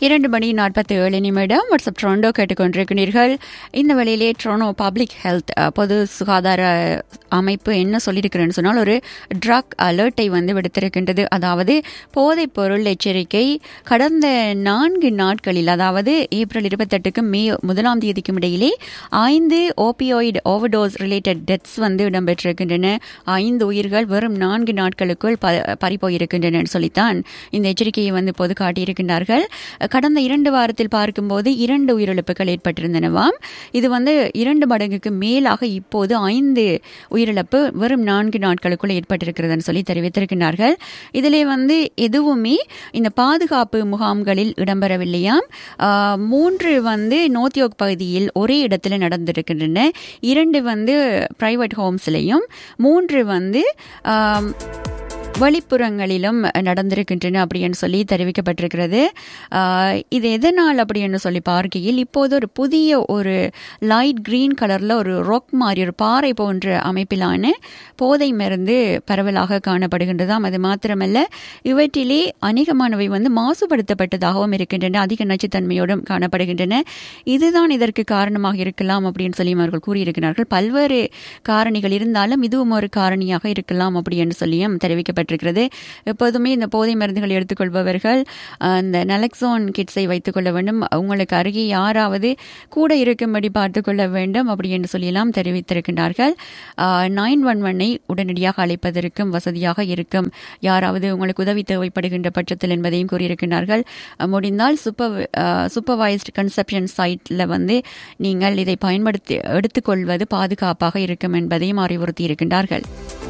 இரண்டு மணி நாற்பத்தி ஏழு நிமிடம் வாட்ஸ்அப் ட்ரோண்டோ கேட்டுக்கொண்டிருக்கிறீர்கள் இந்த வேளையிலே ட்ரோனோ பப்ளிக் ஹெல்த் அஹ், பொது சுகாதார அமைப்பு என்ன சொல்லியிருக்கிறேன்னு சொன்னால் ஒரு ட்ரக் அலர்ட்டை வந்து விடுத்திருக்கின்றது அதாவது போதைப் பொருள் எச்சரிக்கை கடந்த நான்கு நாட்களில் அதாவது ஏப்ரல் இருபத்தெட்டுக்கும் மே முதலாம் தேதிக்கும் இடையிலே ஐந்து ஓபியோயிட் ஓவர்டோஸ் ரிலேட்டட் டெத்ஸ் வந்து இடம்பெற்றிருக்கின்றன ஐந்து உயிர்கள் வெறும் நான்கு நாட்களுக்குள் ப பறிப்போயிருக்கின்றன சொல்லித்தான் இந்த எச்சரிக்கையை வந்து பொது காட்டியிருக்கின்றார்கள் கடந்த இரண்டு வாரத்தில் பார்க்கும்போது இரண்டு உயிரிழப்புகள் ஏற்பட்டிருந்தனவாம் இது வந்து இரண்டு மடங்குக்கு மேலாக இப்போது ஐந்து உயிரிழப்பு வெறும் நான்கு நாட்களுக்குள் ஏற்பட்டிருக்கிறதுன்னு சொல்லி தெரிவித்திருக்கிறார்கள் இதிலே வந்து எதுவுமே இந்த பாதுகாப்பு முகாம்களில் இடம்பெறவில்லையாம் ஆஹ், மூன்று வந்து நோத்தியோக் பகுதியில் ஒரே இடத்துல நடந்திருக்கின்றன இரண்டு வந்து பிரைவேட் ஹோம்ஸ்லையும் மூன்று வந்து ஆம், வெளிப்புறங்களிலும் நடந்திருக்கின்றன அப்படின்னு சொல்லி தெரிவிக்கப்பட்டிருக்கிறது ஆஹ் இது எதனால் அப்படின்னு சொல்லி பார்க்கையில் இப்போது ஒரு புதிய ஒரு லைட் கிரீன் கலரில் ஒரு ரொக் மாதிரி ஒரு பாறை போன்ற அமைப்பிலான போதை மருந்து பரவலாக காணப்படுகின்றதாம் அது மாத்திரமல்ல இவற்றிலே அநேகமானவை வந்து மாசுபடுத்தப்பட்டதாகவும் இருக்கின்றன அதிக நச்சுத்தன்மையோடும் காணப்படுகின்றன இதுதான் இதற்கு காரணமாக இருக்கலாம் அப்படின்னு சொல்லி அவர்கள் கூறியிருக்கிறார்கள் பல்வேறு காரணிகள் இருந்தாலும் இதுவும் ஒரு காரணியாக இருக்கலாம் அப்படின்னு சொல்லியும் தெரிவிக்கப்பட்டிருக்கிறது எப்போதுமே இந்த போதை மருந்துகள் எடுத்துக்கொள்பவர்கள் அஹ், இந்த நலக்சோன் கிட்ஸை வைத்துக் கொள்ள வேண்டும் உங்களுக்கு அருகே யாராவது கூட இருக்கும்படி பார்த்துக் கொள்ள வேண்டும் அப்படி என்று சொல்லியெல்லாம் தெரிவித்திருக்கின்றார்கள் நைன் ஒன் ஒன்னை உடனடியாக அழைப்பதற்கும் வசதியாக இருக்கும் யாராவது உங்களுக்கு உதவி தேவைப்படுகின்ற பட்சத்தில் என்பதையும் கூறியிருக்கிறார்கள் அஹ், முடிந்தால் சூப்பர் சூப்பர்வைஸ்டு கன்செப்ஷன் சைட்டில் வந்து நீங்கள் இதை பயன்படுத்தி எடுத்துக்கொள்வது பாதுகாப்பாக இருக்கும் என்பதையும் அறிவுறுத்தி இருக்கின்றார்கள்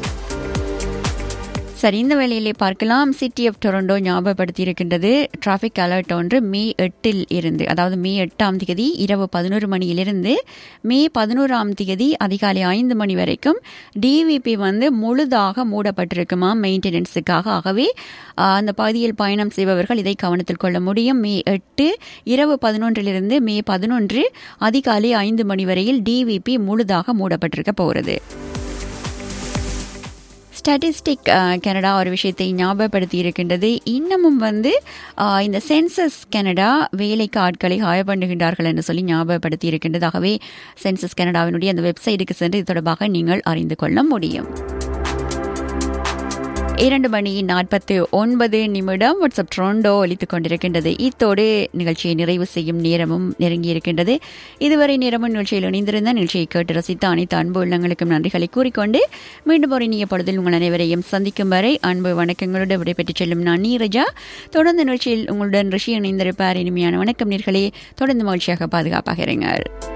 சரி இந்த வேளையிலே பார்க்கலாம் சிட்டி ஆஃப் டொரண்டோ ஞாபகப்படுத்தி இருக்கின்றது டிராஃபிக் அலர்ட் ஒன்று மே எட்டில் இருந்து அதாவது மே எட்டாம் தேதி இரவு பதினோரு மணியிலிருந்து மே பதினோராம் தேதி அதிகாலை ஐந்து மணி வரைக்கும் டிவிபி வந்து முழுதாக மூடப்பட்டிருக்குமா மெயின்டெனன்ஸுக்காக ஆகவே ஆஹ், அந்த பகுதியில் பயணம் செய்பவர்கள் இதை கவனத்தில் கொள்ள முடியும் மே எட்டு இரவு பதினொன்றிலிருந்து மே பதினொன்று அதிகாலை ஐந்து மணி வரையில் டிவிபி முழுதாக மூடப்பட்டிருக்க போகிறது ஸ்டாட்டிஸ்டிக் கனடா ஒரு விஷயத்தை ஞாபகப்படுத்தி இருக்கின்றது இன்னமும் வந்து அஹ், இந்த சென்சஸ் கனடா வேலைக்கு ஆட்களை ஹாயர் பண்ணுகின்றார்கள் என்று சொல்லி ஞாபகப்படுத்தி இருக்கின்றது ஆகவே சென்சஸ் கனடாவினுடைய அந்த வெப்சைட்டுக்கு சென்று இது தொடர்பாக நீங்கள் அறிந்து கொள்ள முடியும் இரண்டு மணி நாற்பத்து ஒன்பது நிமிடம் வாட்ஸ்அப் ட்ரோண்டோ ஒலித்துக் கொண்டிருக்கின்றது இத்தோடு நிகழ்ச்சியை நிறைவு செய்யும் நேரமும் நெருங்கி இருக்கின்றது இதுவரை நேரமும் நிகழ்ச்சியில் இணைந்திருந்த நிகழ்ச்சியை கேட்டு ரசித்த அனைத்து அன்பு உள்ளங்களுக்கும் நன்றிகளை கூறிக்கொண்டு மீண்டும் ஒரு இனிய பொழுதில் உங்கள் அனைவரையும் சந்திக்கும் வரை அன்பு வணக்கங்களோடு விடைபெற்றுச் செல்லும் நான் நீரஜா தொடர்ந்து நிகழ்ச்சியில் உங்களுடன் ரிஷி இணைந்திருப்பார் இனிமையான வணக்கம் நேர்களே தொடர்ந்து மகிழ்ச்சியாக பாதுகாப்பாக இருங்கள்